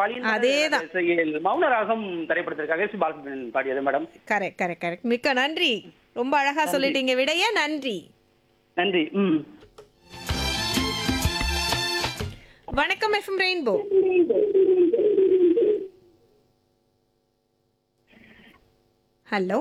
பாலியல் அதேதான். இசையில் மௌன ராகம் திரைப்படத்திற்காக சி பாலசுப்ரமணியன் பாடியது மேடம் கரெக்ட் கரெக்ட் கரெக்ட் மிக்க நன்றி ரொம்ப அழகா சொல்லிட்டீங்க விடைய நன்றி நன்றி ம் வணக்கம் எஃப்எம் ரெயின்போ ஹலோ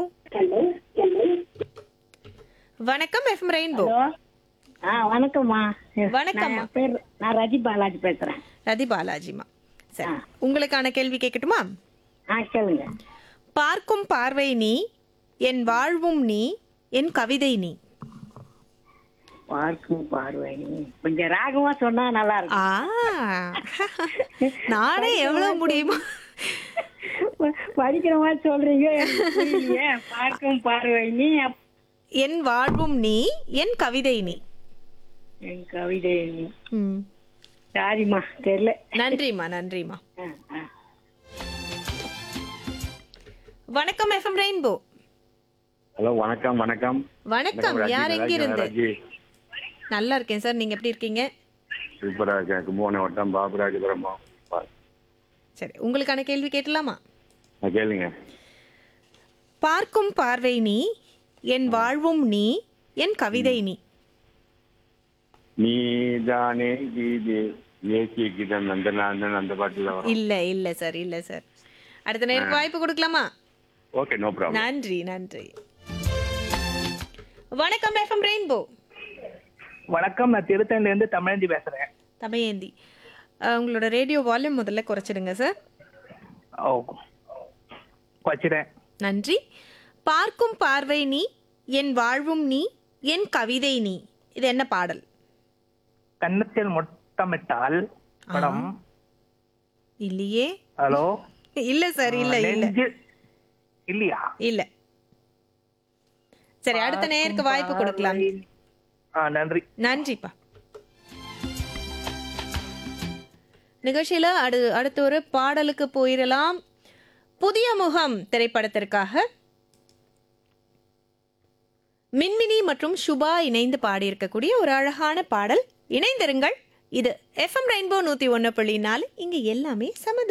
வணக்கம் எஃப்எம் ரெயின்போ ஹலோ ஆ வணக்கம்மா வணக்கம்மா. நான் பேர் நான் ரஜி பாலாஜி பேசுறேன் ரதி பாலாஜிமா சரி உங்களுக்கான கேள்வி கேட்கட்டுமா ஆ கேளுங்க பார்க்கும் பார்வை நீ என் வாழ்வும் நீ என் கவிதை நீ பார்க்கும் பார்வை கொஞ்சம் ராகமா சொன்னா நல்லா இருக்கும் ஆ நானே எவ்வளவு முடியுமோ படிக்கிற மாதிரி சொல்றீங்க எனக்கு புரியலையே. பார்க்கும் பார்வை நீ அப்- என் வாழ்வும் நீ என் கவிதை நீ என் கவிதை நீ ம். சாரிம்மா தெரியல நன்றிம்மா நன்றிம்மா ஆ, ஆ. வணக்கம் எஃப்எம் ரெயின்போ ஹலோ வணக்கம் வணக்கம் வணக்கம் ராஜி, யார் நல்லா எங்கிருந்து இருக்கீங்களா, ராஜி நல்லா இருக்கேன் சார் நீங்க எப்படி இருக்கீங்க சூப்பரா இருக்கேன் கும்பகோணம் வட்டம் பாபுராஜபுரம் சரி உங்களுக்கான கேள்வி கேட்டலாமா கேளுங்க பார்க்கும் பார்வை நீ என் வாழ்வும் நீ என் கவிதை நீ நீதானே கீதி ஏசிய கீதம் நந்தநாதன் அந்த பாட்டுல வரும் இல்ல இல்ல சார் இல்ல சார் அடுத்த நேருக்கு வாய்ப்பு கொடுக்கலாமா ஓகே நோ ப்ராப்ளம் நன்றி நன்றி வணக்கம் எஃப்எம் ரெயின்போ வணக்கம் நான் திருத்தணில இருந்து தமிழந்தி பேசுறேன் தமையேந்தி அஹ், உங்களோட ரேடியோ வால்யூம் முதல்ல குறைச்சிடுங்க சார் ஓ வச்சிட்டேன் நன்றி பார்க்கும் பார்வை நீ என் வாழ்வும் நீ என் கவிதை நீ இது என்ன பாடல் கன்னத்தில் முத்தமிட்டால் படம் இல்லையே ஹலோ இல்ல சார் இல்ல இல்ல நெஞ்சு இல்லையா இல்ல சரி அடுத்த நேருக்கு வாய்ப்பு கொடுக்கலாம் ஆ நன்றி நன்றிப்பா நிகழ்ச்சியில அடு அடுத்த ஒரு பாடலுக்கு போயிடலாம் புதிய முகம் திரைப்படத்திற்காக மின்மினி மற்றும் சுபா இணைந்து பாடியிருக்கக்கூடிய ஒரு அழகான பாடல் இணைந்திருங்கள் இது எஃப்எம் ரெயின்போ நூத்தி ஒன்னு புள்ளி நாலு இங்க எல்லாமே சமது